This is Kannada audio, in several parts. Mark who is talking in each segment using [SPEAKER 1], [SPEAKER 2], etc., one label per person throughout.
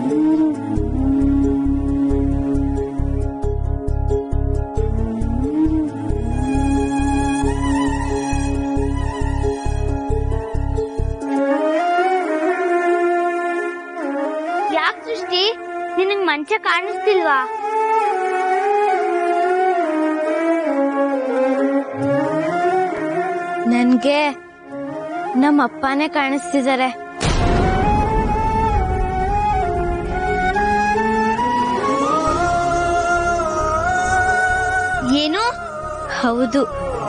[SPEAKER 1] ಯಾಕೆ ಸೃಷ್ಟಿ ನಿನಗ್ ಮಂಚ ಕಾಣಿಸ್ತಿಲ್ವಾ ನನ್ಗೆ ನಮ್ಮ ಅಪ್ಪನೇ ಕಾಣಿಸ್ತಿದ್ದಾರೆ ಏನು ಹೌದು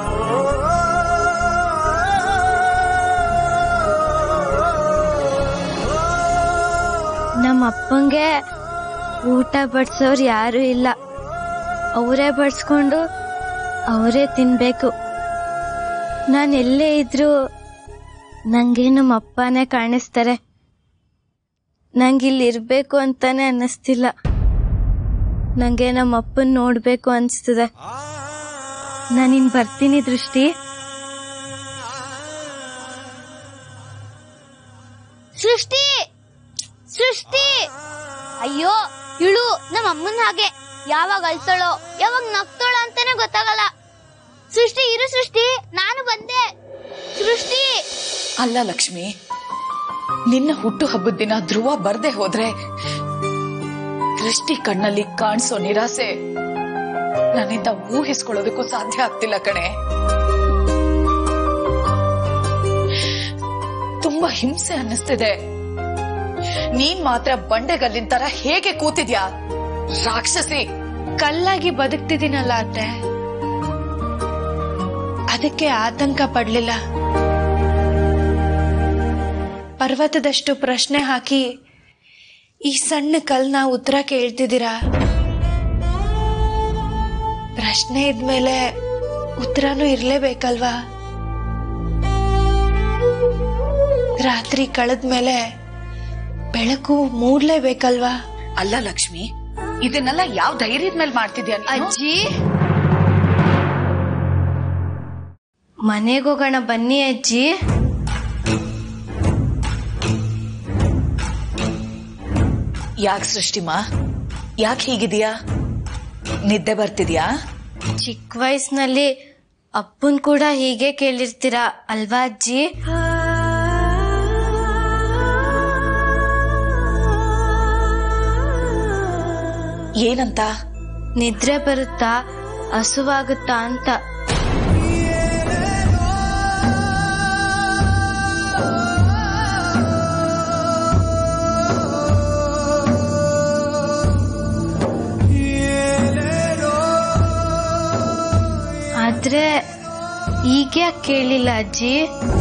[SPEAKER 1] ನಮ್ಮ ಅಪ್ಪಂಗೆ ಊಟ ಬಡ್ಸೋರು ಯಾರು ಇಲ್ಲ ಅವರೇ ಬಡ್ಸ್ಕೊಂಡು ಅವರೇ ತಿನ್ಬೇಕು ನಾನು ಎಲ್ಲೇ ಇದ್ರೂ ನಂಗೆ ನಮ್ಮ ಅಪ್ಪನೇ ಕಾಣಿಸ್ತಾರೆ ನಂಗೆ ಇಲ್ಲಿ ಇರ್ಬೇಕು ಅಂತಾನೆ ಅನ್ನಿಸ್ತಿಲ್ಲ ನಂಗೆ ನಮ್ಮ ಅಪ್ಪನ್ ನೋಡ್ಬೇಕು ಅನ್ಸ್ತದೆ ನಾನಿನ್ ಬರ್ತೀನಿ ದೃಷ್ಟಿ ಸೃಷ್ಟಿ ಸೃಷ್ಟಿ ಅಯ್ಯೋ ಇಳು ನಮ್ಮ ಅಮ್ಮನ ಹಾಗೆ ಯಾವಾಗ ಅಳ್ತಾಳೋ ಯಾವಾಗ ನಗ್ತಾಳೋ ಅಂತಾನೆ ಗೊತ್ತಾಗಲ್ಲ ಸೃಷ್ಟಿ ಇರು ಸೃಷ್ಟಿ ನಾನು ಬಂದೆ ಸೃಷ್ಟಿ
[SPEAKER 2] ಅಲ್ಲ ಲಕ್ಷ್ಮಿ ನಿನ್ನ ಹುಟ್ಟು ಹಬ್ಬದ ದಿನ ಧ್ರುವ ಬರ್ದೆ ಹೋದ್ರೆ ದೃಷ್ಟಿ ಕಣ್ಣಲ್ಲಿ ಕಾಣಿಸೋ ನಿರಾಸೆ ನನ್ನಿಂದ ಊಹಿಸ್ಕೊಳ್ಳೋದಕ್ಕೂ ಸಾಧ್ಯ ಆಗ್ತಿಲ್ಲ ಕಣೆ ತುಂಬಾ ಹಿಂಸೆ ಅನ್ನಿಸ್ತಿದೆ ನೀನ್ ಮಾತ್ರ ಬಂಡೆಗಲ್ಲಿನ ತರ ಹೇಗೆ ಕೂತಿದ್ಯಾ ರಾಕ್ಷಸಿ
[SPEAKER 3] ಕಲ್ಲಾಗಿ ಬದುಕ್ತಿದ್ದೀನಲ್ಲ ಅತ್ತೆ ಅದಕ್ಕೆ ಆತಂಕ ಪಡ್ಲಿಲ್ಲ ಪರ್ವತದಷ್ಟು ಪ್ರಶ್ನೆ ಹಾಕಿ ಈ ಸಣ್ಣ ಕಲ್ನ ಉತ್ತರ ಕೇಳ್ತಿದ್ದೀರಾ ಪ್ರಶ್ನೆ ಇದ್ಮೇಲೆ ಉತ್ತರನೂ ಇರ್ಲೇಬೇಕಲ್ವಾ ರಾತ್ರಿ ಕಳೆದ್ಮೇಲೆ ಬೆಳಕು ಮೂಡ್ಲೇಬೇಕಲ್ವಾ
[SPEAKER 2] ಅಲ್ಲ ಲಕ್ಷ್ಮಿ ಇದನ್ನೆಲ್ಲ ಯಾವ ಧೈರ್ಯದ ಮೇಲೆ ಮಾಡ್ತಿದ್ಯಾ ನೀನು?
[SPEAKER 3] ಅಜ್ಜಿ ಮನೆಗೋಗೋಣ ಬನ್ನಿ ಅಜ್ಜಿ
[SPEAKER 2] ಯಾಕ್ ಸೃಷ್ಟಿಮಾ ಯಾಕೆ ಹೀಗಿದೀಯಾ ನಿದ್ದೆ ಬರ್ತಿದ್ಯಾ
[SPEAKER 3] ಚಿಕ್ಕ ವಯಸ್ಸಿನಲ್ಲಿ ಅಪ್ಪನ್ ಕೂಡ ಹೀಗೆ ಕೇಳಿರ್ತೀರಾ ಅಲ್ವಾ ಅಜ್ಜಿ
[SPEAKER 2] ಏನಂತ
[SPEAKER 3] ನಿದ್ರೆ ಬರುತ್ತಾ ಹಸುವಾಗುತ್ತಾ ಅಂತ ಆದ್ರೆ ಈಗ ಕೇಳಿಲ್ಲ ಅಜ್ಜಿ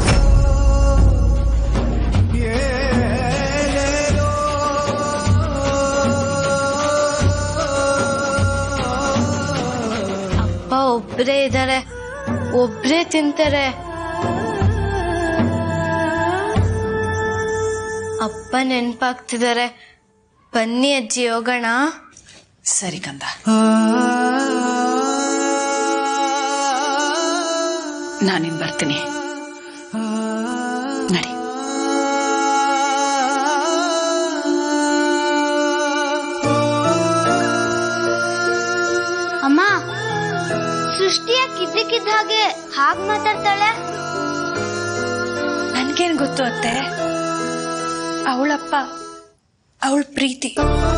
[SPEAKER 3] ಅಪ್ಪ ಒಬ್ರೇ ಇದ್ದಾರೆ ಒಬ್ರೇ ತಿಂತಾರೆ ಅಪ್ಪ ನೆನ್ಪಾಗ್ತಿದ್ದಾರೆ ಬನ್ನಿ ಅಜ್ಜಿ ಹೋಗೋಣ
[SPEAKER 2] ಸರಿ ಕಂದ ನಾನಿನ್ ಬರ್ತೀನಿ ನಡಿ
[SPEAKER 1] ಅಮ್ಮ ಸೃಷ್ಟಿ ಯಾಕೆ ಇದ್ದಕ್ಕಿದ್ದ ಹಾಗೆ ಹಾಗ್ ಮಾತಾಡ್ತಾಳೆ
[SPEAKER 3] ನನ್ಗೇನ್ ಗೊತ್ತು ಅತ್ತೆ ಅವಳಪ್ಪ ಅವಳ ಪ್ರೀತಿ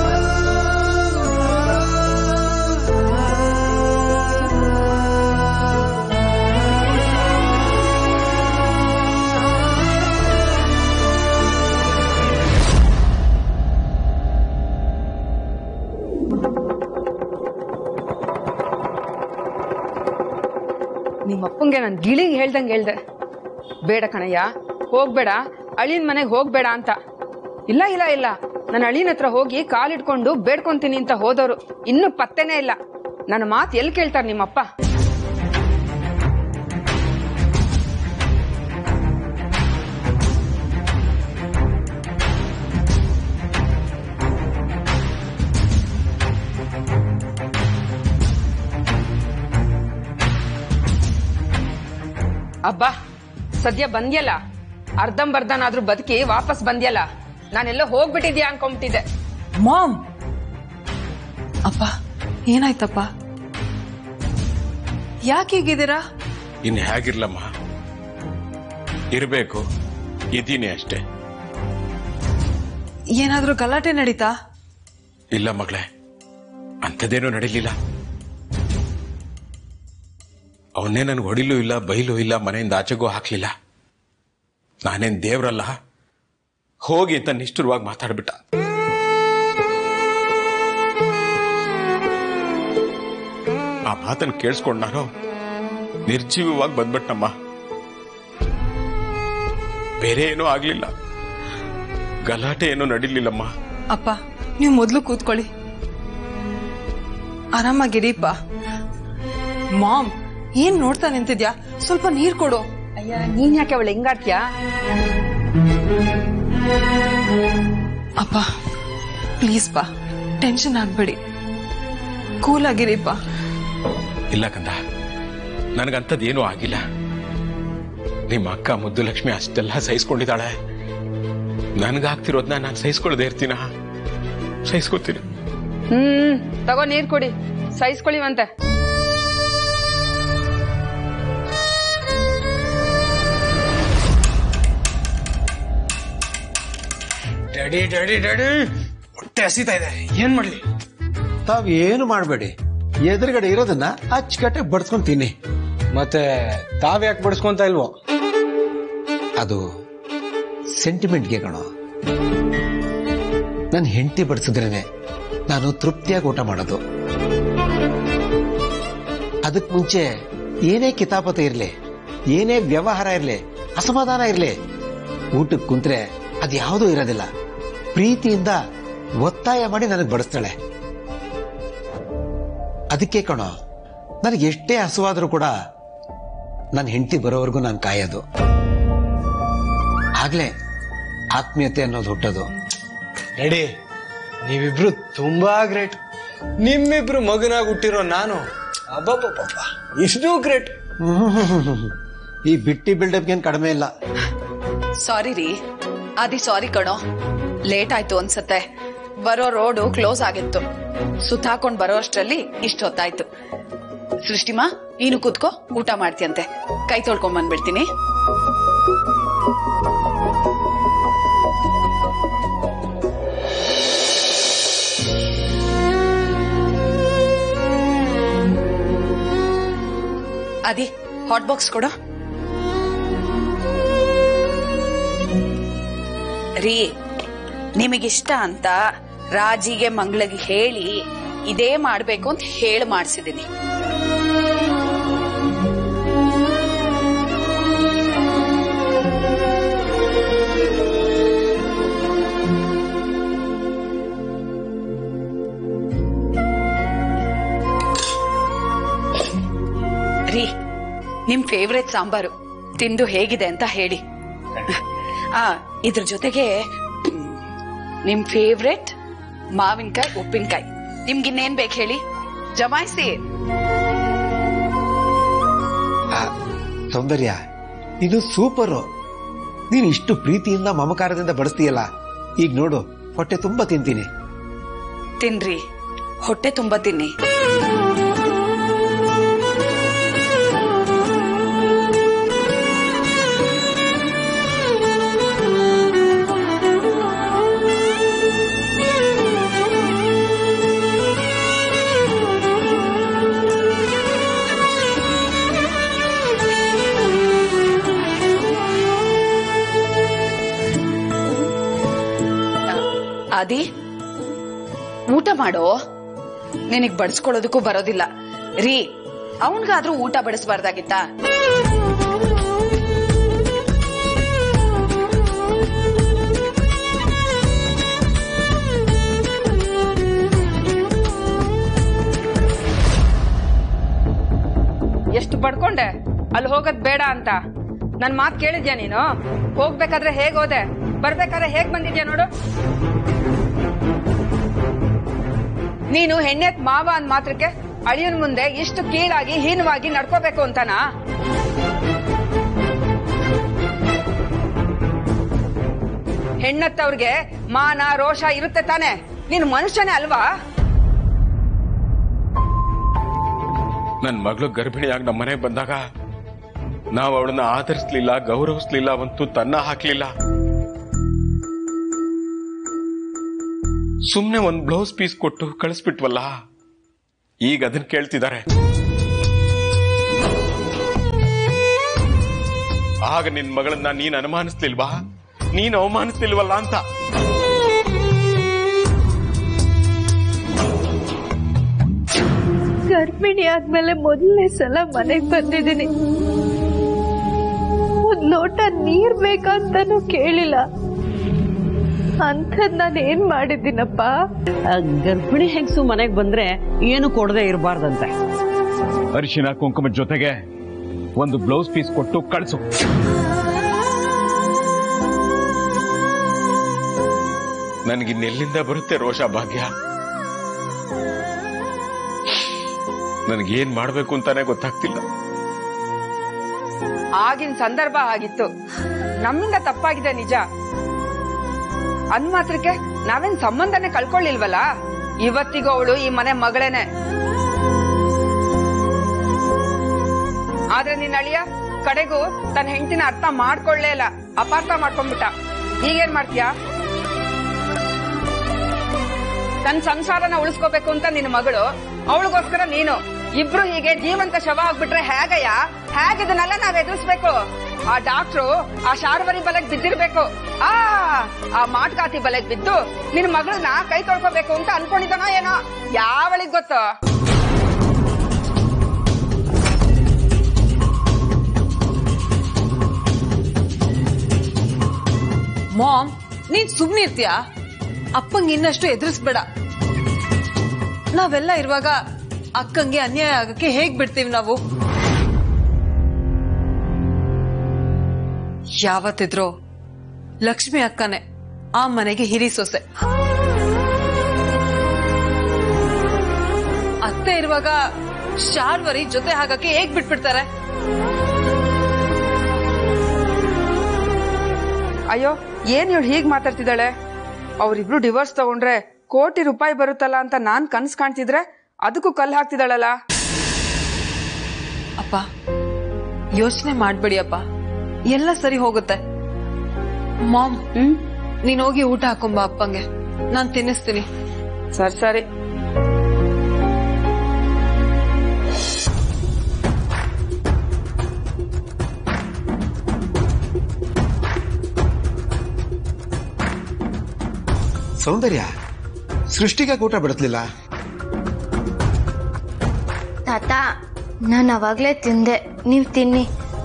[SPEAKER 4] ನಿಮ್ಮಪ್ಪಂಗೆ ನಾನು ಗಿಳಿಗೆ ಹೇಳ್ದಂಗೆ ಹೇಳ್ದೆ ಬೇಡ ಕಣಯ್ಯ ಹೋಗ್ಬೇಡ ಅಳಿನ ಮನೆಗೆ ಹೋಗ್ಬೇಡ ಅಂತ ಇಲ್ಲ ಇಲ್ಲ ಇಲ್ಲ ನನ್ನ ಅಳಿನ ಹತ್ರ ಹೋಗಿ ಕಾಲಿಡ್ಕೊಂಡು ಬೇಡ್ಕೊಂತೀನಿ ಅಂತ ಹೋದವರು ಇನ್ನೂ ಪತ್ತೆನೇ ಇಲ್ಲ ನನ್ನ ಮಾತು ಎಲ್ಲಿ ಕೇಳ್ತಾರೆ ನಿಮ್ಮಪ್ಪ ಅಬ್ಬಾ ಸದ್ಯ ಬಂದ್ಯಲ್ಲ ಅರ್ಧಂಬರ್ಧನಾದ್ರೂ ಬದುಕಿ ವಾಪಸ್ ಬಂದ್ಯಲ್ಲ ನಾನೆಲ್ಲೋ ಹೋಗ್ಬಿಟ್ಟಿದ್ಯಾ ಅನ್ಕೊಂಬಿಟ್ಟಿದ್ದೆ
[SPEAKER 2] ಮಾಮ್ ಅಪ್ಪ ಏನಾಯ್ತಪ್ಪ ಯಾಕೆ ಹೀಗಿದ್ದೀರಾ
[SPEAKER 5] ಇನ್ ಹೇಗಿರ್ಲಮ್ಮ ಇರ್ಬೇಕು ಇದೀನಿ ಅಷ್ಟೇ
[SPEAKER 2] ಏನಾದ್ರೂ ಗಲಾಟೆ ನಡೀತಾ
[SPEAKER 5] ಇಲ್ಲ ಮಗಳೇ ಅಂಥದ್ದೇನೂ ನಡೀಲಿಲ್ಲ ಅವನ್ನೇ ನನ್ಗೆ ಹೊಡಿಲೂ ಇಲ್ಲ ಬೈಲೂ ಇಲ್ಲ ಮನೆಯಿಂದ ಆಚೆಗೂ ಹಾಕ್ಲಿಲ್ಲ ನಾನೇನ್ ದೇವ್ರಲ್ಲ ಹೋಗಿ ಅಂತ ನಿಷ್ಠುರವಾಗಿ ಮಾತಾಡ್ಬಿಟ್ಟ ಆ ಮಾತನ್ನು ಕೇಳಿಸ್ಕೊಂಡ್ ನಾನು ನಿರ್ಜೀವವಾಗಿ ಬಂದ್ಬಿಟ್ನಮ್ಮ ಬೇರೆ ಏನೂ ಆಗ್ಲಿಲ್ಲ ಗಲಾಟೆ ಏನೂ ನಡೀಲಿಲ್ಲಮ್ಮ
[SPEAKER 2] ಅಪ್ಪ ನೀವು ಮೊದಲು ಕೂತ್ಕೊಳ್ಳಿ ಆರಾಮಾಗಿರಿಪ್ಪ ಮಾಮ್ ಏನ್ ನೋಡ್ತಾ ನಿಂತಿದ್ಯಾ ಸ್ವಲ್ಪ ನೀರ್ ಕೊಡು
[SPEAKER 4] ಅಯ್ಯ ನೀನ್ ಯಾಕೆ ಅವಳು ಹೆಂಗಾಡ್ತೀಯಾ
[SPEAKER 2] ಅಪ್ಪ ಪ್ಲೀಸ್ ಪಾ ಟೆನ್ಷನ್ ಆಗ್ಬೇಡಿ ಕೂಲ್ ಆಗಿರಿಪ್ಪ
[SPEAKER 5] ಇಲ್ಲ ಕಂದ ನನಗಂಥದ್ದೇನೂ ಆಗಿಲ್ಲ ನಿಮ್ಮ ಅಕ್ಕ ಮುದ್ದು ಲಕ್ಷ್ಮಿ ಅಷ್ಟೆಲ್ಲ ಸಹಿಸ್ಕೊಂಡಿದ್ದಾಳೆ ನನಗಾಗ್ತಿರೋದ್ನ ನಾನು ಸಹಿಸ್ಕೊಳ್ಳದೆ ಇರ್ತೀನ ಸಹಿಸ್ಕೊತೀನಿ
[SPEAKER 4] ಹ್ಮ್ ತಗೋ ನೀರ್ ಕೊಡಿ ಸಹಿಸ್ಕೊಳ್ಳಿವಂತೆ
[SPEAKER 6] ಡ್ಯಾಡಿ ಡ್ಯಾಡಿ ಡ್ಯಾಡಿ ಹೊಟ್ಟೆ ಹಸಿತಾ ಇದೆ ಏನ್ ಮಾಡ್ಲಿ
[SPEAKER 7] ತಾವ್ ಏನು ಮಾಡಬೇಡಿ ಎದುರುಗಡೆ ಇರೋದನ್ನ ಅಚ್ಚುಕಟ್ಟೆ ಬಡ್ಸ್ಕೊಂಡ್ ತಿನ್ನಿ
[SPEAKER 6] ಮತ್ತೆ ತಾವ್ ಯಾಕೆ ಬಡಿಸ್ಕೊಂತ ಇಲ್ವೋ
[SPEAKER 7] ಅದು ಸೆಂಟಿಮೆಂಟ್ಗೆ ಕಣೋ ನನ್ನ ಹೆಂಡತಿ ಬಡಿಸಿದ್ರೇನೆ ನಾನು ತೃಪ್ತಿಯಾಗಿ ಊಟ ಮಾಡೋದು ಅದಕ್ ಮುಂಚೆ ಏನೇ ಕಿತಾಪತಿ ಇರ್ಲಿ ಏನೇ ವ್ಯವಹಾರ ಇರ್ಲಿ ಅಸಮಾಧಾನ ಇರ್ಲಿ ಊಟಕ್ಕೆ ಕುಂತ್ರೆ ಅದ್ಯಾವುದೂ ಇರೋದಿಲ್ಲ ಪ್ರೀತಿಯಿಂದ ಒತ್ತಾಯ ಮಾಡಿ ನನಗೆ ಬಡಿಸ್ತಾಳೆ ಅದಕ್ಕೆ ಕಣೋ ನನಗೆ ಎಷ್ಟೇ ಹಸುವಾದ್ರೂ ಕೂಡ ನನ್ನ ಹೆಂಡತಿ ಬರೋವರೆಗೂ ನಾನು ಕಾಯೋದು ಆಗ್ಲೇ ಆತ್ಮೀಯತೆ ಅನ್ನೋದು ಹುಟ್ಟೋದು
[SPEAKER 6] ಡ್ಯಾಡಿ ನೀವಿಬ್ರು ತುಂಬಾ ಗ್ರೇಟ್ ನಿಮ್ಮಿಬ್ರು ಮಗನಾಗಿ ಹುಟ್ಟಿರೋ ನಾನು ಅಬ್ಬಬ್ಬಬ್ಬ ಎಷ್ಟು ಗ್ರೇಟ್
[SPEAKER 7] ಈ ಬಿಟ್ಟಿ ಬಿಲ್ಡಪ್ಗೇನು ಕಡಿಮೆ ಇಲ್ಲ
[SPEAKER 2] ಸಾರಿ ರೀ ಅದಿ ಸಾರಿ ಕಣೋ ಲೇಟ್ ಆಯ್ತು ಅನ್ಸತ್ತೆ ಬರೋ ರೋಡು ಕ್ಲೋಸ್ ಆಗಿತ್ತು ಸುತ್ತಾಕೊಂಡ್ ಬರೋ ಅಷ್ಟ್ರಲ್ಲಿ ಇಷ್ಟ ಹೊತ್ತಾಯ್ತು ಸೃಷ್ಟಿಮಾ ನೀನು ಕೂತ್ಕೋ ಊಟ ಮಾಡ್ತೀಯಂತೆ ಕೈ ತೊಳ್ಕೊಂಡ್ ಬಂದ್ಬಿಡ್ತೀನಿ ಅದಿ ಹಾಟ್ ಬಾಕ್ಸ್ ಕೊಡು ರೀ ನಿಮಗಿಷ್ಟ ಅಂತ ರಾಜಿಗೆ ಮಂಗಳಿಗೆ ಹೇಳಿ ಇದೇ ಮಾಡ್ಬೇಕು ಅಂತ ಹೇಳಿ ಮಾಡ್ಸಿದೀನಿ ರೀ ನಿಮ್ ಫೇವ್ರೆಟ್ ಸಾಂಬಾರು ತಿಂದು ಹೇಗಿದೆ ಅಂತ ಹೇಳಿ ಆ ಇದ್ರ ಜೊತೆಗೆ ಮ್, ನಿಮ್ ಫೇವ್ರೆಟ್ ಮಾವಿನಕಾಯಿ ಉಪ್ಪಿನಕಾಯಿ ನಿಮ್ಗಿನ್ನೇನ್ ಬೇಕು ಹೇಳಿ ಜಮಾಯಿಸಿ
[SPEAKER 7] ಆ, ಸೌಂದರ್ಯ ಇದು ಸೂಪರು ನೀನು ಇಷ್ಟು ಪ್ರೀತಿಯಿಂದ ಮಮಕಾರದಿಂದ ಬಡಿಸ್ತೀಯಲ್ಲ ಈಗ ನೋಡು ಹೊಟ್ಟೆ ತುಂಬಾ ತಿಂತೀನಿ
[SPEAKER 2] ತಿನ್ರಿ ಹೊಟ್ಟೆ ತುಂಬಾ ತಿನ್ನಿ ಆದಿ ಊಟ ಮಾಡೋ ನಿನಗ್ ಬಡಿಸ್ಕೊಳ್ಳೋದಕ್ಕೂ ಬರೋದಿಲ್ಲ ರೀ ಅವನ್ಗಾದ್ರೂ ಊಟ ಬಡಿಸ್ಬಾರ್ದಾಗಿತ್ತ
[SPEAKER 4] ಎಷ್ಟು ಬಡ್ಕೊಂಡೆ ಅಲ್ಲಿ ಹೋಗೋದ್ ಬೇಡ ಅಂತ ನನ್ ಮಾತ್ ಕೇಳಿದ್ಯಾ ನೀನು ಹೋಗ್ಬೇಕಾದ್ರೆ ಹೇಗ್ ಹೋದೆ ಬರ್ಬೇಕಾದ್ರೆ ಹೇಗ್ ಬಂದಿದ್ಯಾ ನೋಡು ನೀನು ಹೆಣ್ಣೆತ್ ಮಾವ ಅಂದ್ ಮಾತ್ರಕ್ಕೆ ಅಳಿಯನ್ ಮುಂದೆ ಇಷ್ಟು ಕೀಳಾಗಿ ಹೀನವಾಗಿ ನಡ್ಕೋಬೇಕು ಅಂತನಾ ಹೆಣ್ಣತ್ತವ್ರಿಗೆ ಮಾನ ರೋಷ ಇರುತ್ತೆ ತಾನೆ ನೀನು ಮನುಷ್ಯನೇ ಅಲ್ವಾ
[SPEAKER 5] ನನ್ನ ಮಗಳು ಗರ್ಭಿಣಿಯಾಗಿ ನಮ್ಮ ಮನೆಗೆ ಬಂದಾಗ ನಾವು ಅವಳನ್ನ ಆಧರಿಸ್ಲಿಲ್ಲ ಗೌರವಿಸ್ಲಿಲ್ಲ ಅವಂತೂ ತನ್ನ ಹಾಕ್ಲಿಲ್ಲ ಸುಮ್ನೆ ಒಂದ್ ಬ್ಲೌಸ್ ಪೀಸ್ ಕೊಟ್ಟು ಕಳಿಸ್ಬಿಟ್ವಲ್ಲ ಈಗ ಅದನ್ನ ಕೇಳ್ತಿದ್ದಾರೆ ಆಗ ನಿನ್ ಮಗಳನ್ನ ನೀನ್ ಅನುಮಾನಿಸ್ಲಿಲ್ವಾ ನೀನ್ ಅವಮಾನಿಸ್ಲಿಲ್ವಲ್ಲ ಅಂತ
[SPEAKER 3] ಗರ್ಭಿಣಿ ಆದ್ಮೇಲೆ ಮೊದಲನೇ ಸಲ ಮನೆಗ್ ಬಂದಿದ್ದೀನಿ ಒಂದ್ ಲೋಟ ನೀರ್ ಬೇಕಂತಾನು ಕೇಳಿಲ್ಲ ಅಂಥದ್ ನಾನು ಏನ್ ಮಾಡಿದ್ದೀನಪ್ಪ
[SPEAKER 8] ಆ ಗರ್ಭಿಣಿ ಹೆಂಗಸು ಮನೆಗೆ ಬಂದ್ರೆ ಏನು ಕೊಡದೆ ಇರಬಾರ್ದಂತೆ
[SPEAKER 5] ಅರಿಶಿನ ಕುಂಕುಮದ ಜೊತೆಗೆ ಒಂದು ಬ್ಲೌಸ್ ಪೀಸ್ ಕೊಟ್ಟು ಕಳಿಸು ನನಗಿನ್ನೆಲ್ಲಿಂದ ಬರುತ್ತೆ ರೋಷ ಭಾಗ್ಯ ನನಗೇನ್ ಮಾಡ್ಬೇಕು ಅಂತಾನೆ ಗೊತ್ತಾಗ್ತಿಲ್ಲ
[SPEAKER 4] ಆಗಿನ ಸಂದರ್ಭ ಆಗಿತ್ತು ನಮ್ಮಿಂದ ತಪ್ಪಾಗಿದೆ ನಿಜ ಅಂದ್ ಮಾತ್ರಕ್ಕೆ ನಾವೇನ್ ಸಂಬಂಧನೇ ಕಳ್ಕೊಳ್ಳಿಲ್ವಲ್ಲ ಇವತ್ತಿಗೂ ಅವಳು ಈ ಮನೆ ಮಗಳೇನೆ ಆದ್ರೆ ನಿನ್ನ ಅಳಿಯ ಕಡೆಗೂ ತನ್ನ ಹೆಂಡತಿನ ಅರ್ಥ ಮಾಡ್ಕೊಳ್ಳೇ ಇಲ್ಲ ಅಪಾರ್ಥ ಮಾಡ್ಕೊಂಡ್ಬಿಟ್ಟ ಈಗೇನ್ ಮಾಡ್ತೀಯಾ ತನ್ನ ಸಂಸಾರನ ಉಳಿಸ್ಕೋಬೇಕು ಅಂತ ನಿನ್ನ ಮಗಳು ಅವಳಿಗೋಸ್ಕರ ನೀನು ಇಬ್ರು ಹೀಗೆ ಜೀವಂತ ಶವ ಆಗ್ಬಿಟ್ರೆ ಹೇಗಯ್ಯ ಹೇಗಿದನ್ನೆಲ್ಲ ನಾವ್ ಎದುರಿಸ್ಬೇಕು ಆ ಡಾಕ್ಟ್ರು ಆ ಶಾರ್ವರಿ ಬಲೆಗ್ ಬಿದ್ದಿರ್ಬೇಕು ಆ ಆ ಮಾಟ್ಕಾತಿ ಬಲೆಗ್ ಬಿದ್ದು ನಿನ್ ಮಗಳನ್ನ ಕೈ ತೊಳ್ಕೋಬೇಕು ಅಂತ ಅನ್ಕೊಂಡಿದ್ದಾನೋ ಏನೋ ಯಾವಳಿಗ್ ಗೊತ್ತು
[SPEAKER 2] ಮಾಮ್ ನೀನ್ ಸುಮ್ನೆ ಇರ್ತೀಯಾ ಅಪ್ಪಂಗೆ ಇನ್ನಷ್ಟು ಎದುರಿಸ್ಬೇಡ ನಾವೆಲ್ಲ ಇರುವಾಗ ಅಕ್ಕಂಗೆ ಅನ್ಯಾಯ ಆಗಕ್ಕೆ ಹೇಗ್ ಬಿಡ್ತೀವಿ ನಾವು ಯಾವತ್ತಿದ್ರು ಲಕ್ಷ್ಮಿ ಅಕ್ಕನೇ ಆ ಮನೆಗೆ ಹಿರಿ ಸೊಸೆ ಅತ್ತೆ ಇರುವಾಗ ಶಾರ್ವರಿ ಜೊತೆ ಹಾಗಕ್ಕೆ ಹೇಗ್ ಬಿಟ್ಬಿಡ್ತಾರೆ
[SPEAKER 4] ಅಯ್ಯೋ ಏನ್ ಇವಳು ಹೀಗ್ ಮಾತಾಡ್ತಿದ್ದಾಳೆ ಅವ್ರಿಬ್ರು ಡಿವೋರ್ಸ್ ತಗೊಂಡ್ರೆ ಕೋಟಿ ರೂಪಾಯಿ ಬರುತ್ತಲ್ಲ ಅಂತ ನಾನ್ ಕನ್ಸ್ ಕಾಣ್ತಿದ್ರೆ ಅದಕ್ಕೂ ಕಲ್ಲು ಹಾಕ್ತಿದ್ದಾಳಲ್ಲ
[SPEAKER 2] ಅಪ್ಪ ಯೋಚನೆ ಮಾಡ್ಬೇಡಿ ಅಪ್ಪ ಎಲ್ಲ ಸರಿ ಹೋಗುತ್ತೆ ಮಾಮ್ ನೀನ್ ಹೋಗಿ ಊಟ ಹಾಕೊಂಬ ಅಪ್ಪಂಗೆ ನಾನ್ ತಿನ್ನಿಸ್ತೀನಿ
[SPEAKER 4] ಸರಿ ಸರಿ
[SPEAKER 7] ಸೌಂದರ್ಯ ಸೃಷ್ಟಿಗೆ ಊಟ ಬಿಡತ್ಲಿಲ್ಲ
[SPEAKER 3] ತಾತ ನಾನು ಅವಾಗ್ಲೇ ತಿಂದೆ ನೀವ್ ತಿನ್ನಿ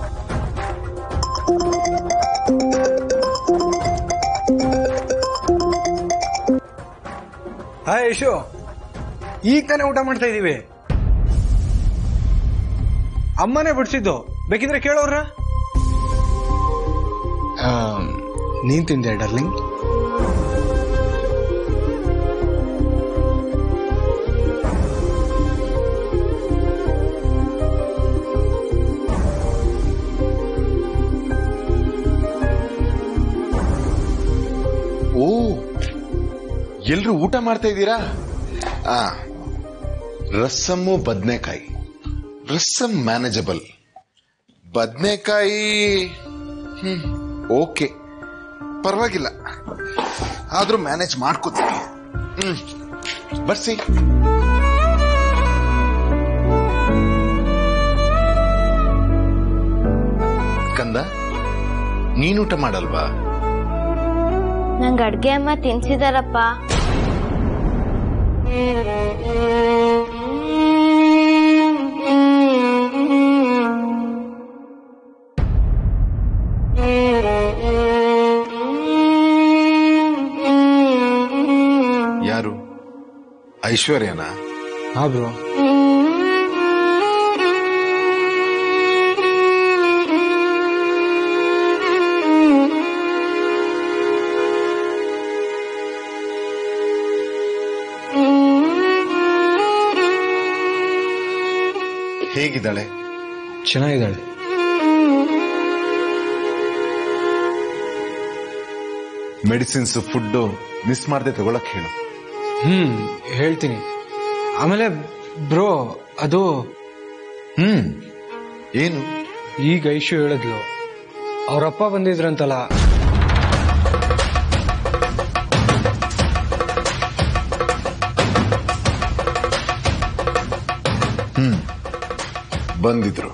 [SPEAKER 6] ಹಾಯ್ ಯಶು ಈಗ ತಾನೇ ಊಟ ಮಾಡ್ತಾ ಇದೀವಿ ಅಮ್ಮನೇ ಬಿಡ್ಸಿದ್ದು ಬೇಕಿದ್ರೆ ಕೇಳೋರ ನೀನ್ ತಿಂದೆ ಡರ್ಲಿಂಗ್
[SPEAKER 9] ಓ ಎಲ್ರು ಊಟ ಮಾಡ್ತಾ ಇದ್ದೀರಾ ಆ ರಸಮ್ಮು ಬದ್ನೆಕಾಯಿ ರಸಮ್ ಮ್ಯಾನೇಜಬಲ್ ಬದ್ನೆಕಾಯಿ ಹ್ಮ್ ಓಕೆ ಪರವಾಗಿಲ್ಲ ಆದ್ರೂ ಮ್ಯಾನೇಜ್ ಮಾಡ್ಕೋತೀನಿ ಹ್ಮ್ ಬರ್ಸಿ ಕಂದ ನೀನೂಟ ಮಾಡಲ್ವಾ
[SPEAKER 3] ನಂಗೆ ಅಡ್ಗೆ ಅಮ್ಮ ತಿನ್ಸಿದಾರಪ್ಪ
[SPEAKER 9] ಯಾರು ಐಶ್ವರ್ಯನಾ
[SPEAKER 6] ಹಾ ಬ್ರೋ
[SPEAKER 9] ಹೇಗಿದ್ದಾಳೆ
[SPEAKER 6] ಚೆನ್ನಾಗಿದ್ದಾಳೆ
[SPEAKER 9] ಮೆಡಿಸಿನ್ಸ್ ಫುಡ್ ಮಿಸ್ ಮಾಡದೆ ತಗೊಳಕ್ ಹೇಳು
[SPEAKER 6] ಹ್ಮ್ ಹೇಳ್ತೀನಿ ಆಮೇಲೆ ಬ್ರೋ ಅದು
[SPEAKER 9] ಹ್ಮ್ ಏನು
[SPEAKER 6] ಈಗ ಐಶು ಹೇಳಿದ್ಲು ಅವರಪ್ಪ ಬಂದಿದ್ರಂತಲ್ಲ
[SPEAKER 9] ಬಂದಿದ್ರು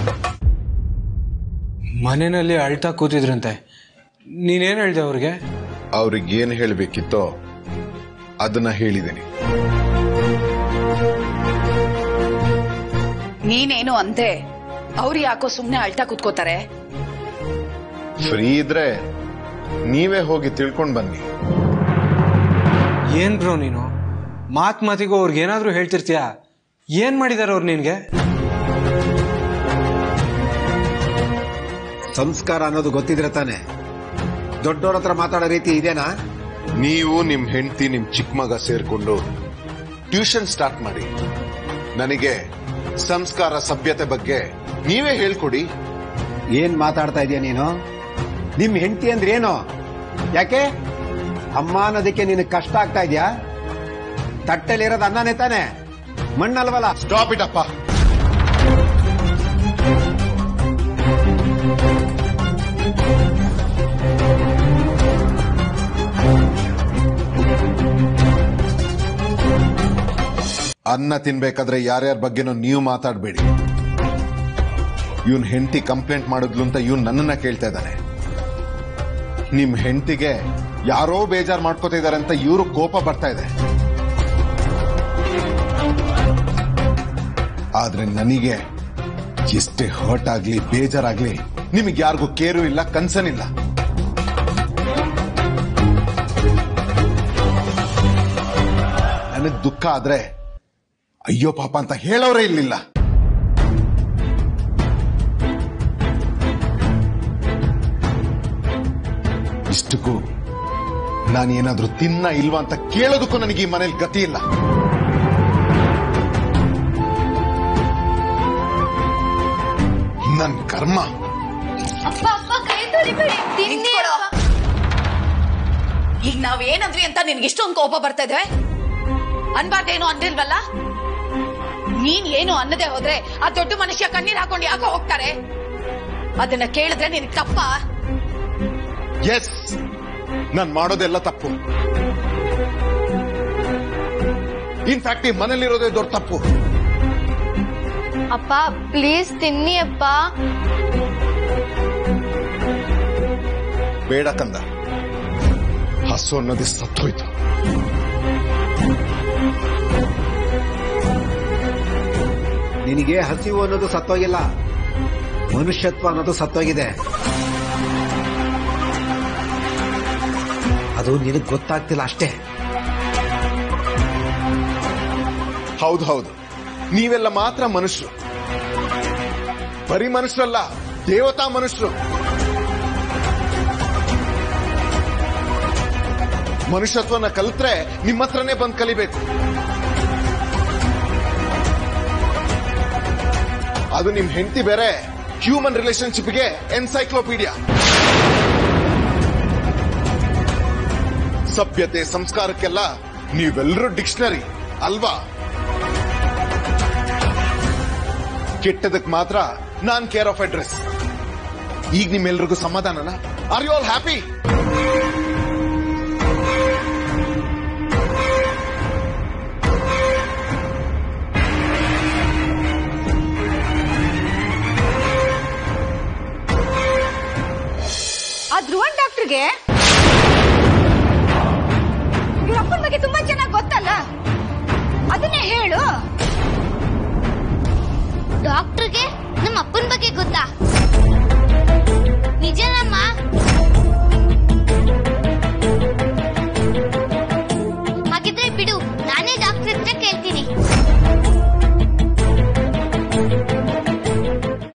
[SPEAKER 6] ಮನೆಯಲ್ಲಿ ಅಳ್ತಾ ಕೂತಿದ್ರಂತೆ ನೀನೇನ್ ಹೇಳ್ದೆ ಅವ್ರಿಗೆ
[SPEAKER 9] ಅವ್ರಿಗೆ ಏನ್ ಹೇಳ್ಬೇಕಿತ್ತೋ ಅದನ್ನ ಹೇಳಿದ್ದೀನಿ
[SPEAKER 2] ನೀನೇನು ಅಂತೆ ಅವ್ರು ಯಾಕೋ ಸುಮ್ನೆ ಅಳ್ತಾ ಕೂತ್ಕೋತಾರೆ
[SPEAKER 9] ಫ್ರೀ ಇದ್ರೆ ನೀವೇ ಹೋಗಿ ತಿಳ್ಕೊಂಡ್ ಬನ್ನಿ
[SPEAKER 6] ಏನ್ ಬ್ರೋ ನೀನು ಮಾತ್ ಮಾತಿಗೂ ಅವ್ರಿಗೆ ಏನಾದ್ರೂ ಹೇಳ್ತಿರ್ತೀಯ ಏನ್ ಮಾಡಿದಾರೆ ಅವ್ರು ನಿನ್ಗೆ
[SPEAKER 7] ಸಂಸ್ಕಾರ ಅನ್ನೋದು ಗೊತ್ತಿದ್ರೆ ತಾನೆ ದೊಡ್ಡವ್ರ ಹತ್ರ ಮಾತಾಡೋ ರೀತಿ ಇದೇನಾ
[SPEAKER 9] ನೀವು ನಿಮ್ ಹೆಂಡತಿ ನಿಮ್ ಚಿಕ್ಕ ಮಗ ಸೇರ್ಕೊಂಡು ಟ್ಯೂಷನ್ ಸ್ಟಾರ್ಟ್ ಮಾಡಿ ನನಗೆ ಸಂಸ್ಕಾರ ಸಭ್ಯತೆ ಬಗ್ಗೆ ನೀವೇ ಹೇಳ್ಕೊಡಿ
[SPEAKER 7] ಏನ್ ಮಾತಾಡ್ತಾ ಇದೀಯ ನೀನು ನಿಮ್ ಹೆಂಡತಿ ಅಂದ್ರೆ ಏನು ಯಾಕೆ ಅಮ್ಮ ಅನ್ನೋದಕ್ಕೆ ನಿನಗೆ ಕಷ್ಟ ಆಗ್ತಾ ಇದೆಯಾ ತಟ್ಟೆಲಿರೋದು ಅನ್ನನೇ ತಾನೆ ಮಣ್ಣಲ್ವಲ್ಲ
[SPEAKER 9] ಸ್ಟಾಪ್ ಇಟ್ ಅಪ್ಪ ಅನ್ನ ತಿನ್ಬೇಕಾದ್ರೆ ಯಾರ್ಯಾರ ಬಗ್ಗೆನೂ ನೀವು ಮಾತಾಡಬೇಡಿ ಇವನ್ ಹೆಂಡತಿ ಕಂಪ್ಲೇಂಟ್ ಮಾಡಿದ್ಲು ಅಂತ ಇವನ್ ನನ್ನನ್ನ ಕೇಳ್ತಾ ಇದ್ದಾನೆ ನಿಮ್ ಹೆಂಡತಿಗೆ ಯಾರೋ ಬೇಜಾರ್ ಮಾಡ್ಕೋತಾ ಇದಾರೆ ಅಂತ ಇವರು ಕೋಪ ಬರ್ತಾ ಇದೆ ಆದ್ರೆ ನನಗೆ ಎಷ್ಟೇ ಹರ್ಟ್ ಆಗ್ಲಿ ಬೇಜಾರಾಗ್ಲಿ ನಿಮಗೆ ಯಾರಿಗೂ ಕೇರು ಇಲ್ಲ ಕನ್ಸನ್ ಇಲ್ಲ ನನಗ್ ದುಃಖ ಆದ್ರೆ ಅಯ್ಯೋ ಪಾಪ ಅಂತ ಹೇಳೋರೇ ಇಲ್ಲಿಲ್ಲ ಇಷ್ಟಕ್ಕೂ ನಾನೇನಾದ್ರೂ ತಿನ್ನ ಇಲ್ವಾ ಅಂತ ಕೇಳೋದಕ್ಕೂ ನನಗೆ ಈ ಮನೇಲಿ ಗತಿ ಇಲ್ಲ ನನ್ ಕರ್ಮ
[SPEAKER 1] ಅಪ್ಪ ಅಪ್ಪ ಕೈ ತೊಳಿಬೇಡಿ ತಿನ್ನಿ
[SPEAKER 2] ನಿಂತ್ಕೊಳ್ಳೋ.
[SPEAKER 1] ಅಪ್ಪ.
[SPEAKER 2] ಈಗ ನಾವ್ ಏನಂದ್ವಿ ಅಂತ ನಿನ್ಗೆ ಇಷ್ಟೊಂದು ಕೋಪ ಬರ್ತಾ ಇದೆ ಅನ್ಬಾರ್ದೇನು ಅಂದಿಲ್ವಲ್ಲ ನೀನ್ ಏನು ಅನ್ನದೆ ಹೋದ್ರೆ ಆ ದೊಡ್ಡ ಮನುಷ್ಯ ಕಣ್ಣೀರ್ ಹಾಕೊಂಡು ಯಾಕೋ ಹೋಗ್ತಾರೆ ಅದನ್ನ ಕೇಳಿದ್ರೆ ನಿನ್ ತಪ್ಪ
[SPEAKER 9] ಎಸ್ ನಾನ್ ಮಾಡೋದೆಲ್ಲ ತಪ್ಪು ಇನ್ಫ್ಯಾಕ್ಟ್ ಈ ಮನೇಲಿರೋದೇ ದೊಡ್ಡ ತಪ್ಪು
[SPEAKER 3] ಅಪ್ಪ ಪ್ಲೀಸ್ ತಿನ್ನಿ ಅಪ್ಪ
[SPEAKER 9] ಬೇಡ ಕಂದ ಹಸು ಅನ್ನೋದೇ ಸತ್ತೋಯ್ತು
[SPEAKER 7] ನಿನಗೆ ಹಸಿವು ಅನ್ನೋದು ಸತ್ತೋಗಿಲ್ಲ ಮನುಷ್ಯತ್ವ ಅನ್ನೋದು ಸತ್ತೋಗಿದೆ ಅದು ನಿನಗೆ ಗೊತ್ತಾಗ್ತಿಲ್ಲ ಅಷ್ಟೇ
[SPEAKER 9] ಹೌದು ಹೌದು ನೀವೆಲ್ಲ ಮಾತ್ರ ಮನುಷ್ಯರು ಬರೀ ಮನುಷ್ಯರಲ್ಲ ದೇವತಾ ಮನುಷ್ಯರು ಮನುಷ್ಯತ್ವನ ಕಲ್ತ್ರೆ ನಿಮ್ಮ ಹತ್ರನೇ ಬಂದು ಕಲಿಬೇಕು ಅದು ನಿಮ್ ಹೆಂಡತಿ ಬೇರೆ ಹ್ಯೂಮನ್ ರಿಲೇಶನ್ಶಿಪ್ಗೆ ಎನ್ಸೈಕ್ಲೋಪೀಡಿಯಾ ಸಭ್ಯತೆ ಸಂಸ್ಕಾರಕ್ಕೆಲ್ಲ ನೀವೆಲ್ಲರೂ ಡಿಕ್ಷನರಿ ಅಲ್ವಾ ಕೆಟ್ಟದಕ್ ಮಾತ್ರ ನಾನ್ ಕೇರ್ ಆಫ್ ಅಡ್ರೆಸ್ ಈಗ ನಿಮ್ಮೆಲ್ರಿಗೂ ಸಮಾಧಾನನ ಆರ್ ಯು ಆಲ್ ಹ್ಯಾಪಿ
[SPEAKER 2] ಆ ಧ್ರುವನ್ ಡಾಕ್ಟರ್ಗೆ ಅಪ್ಪನ ಬಗ್ಗೆ ತುಂಬಾ ಚೆನ್ನಾಗಿ ಗೊತ್ತಲ್ಲ ಅದನ್ನೇ ಹೇಳು
[SPEAKER 1] ಡಾಕ್ಟರ್ಗೆ ನಮ್ಮ ಅಪ್ಪನ ಬಗ್ಗೆ ಗೊತ್ತಾ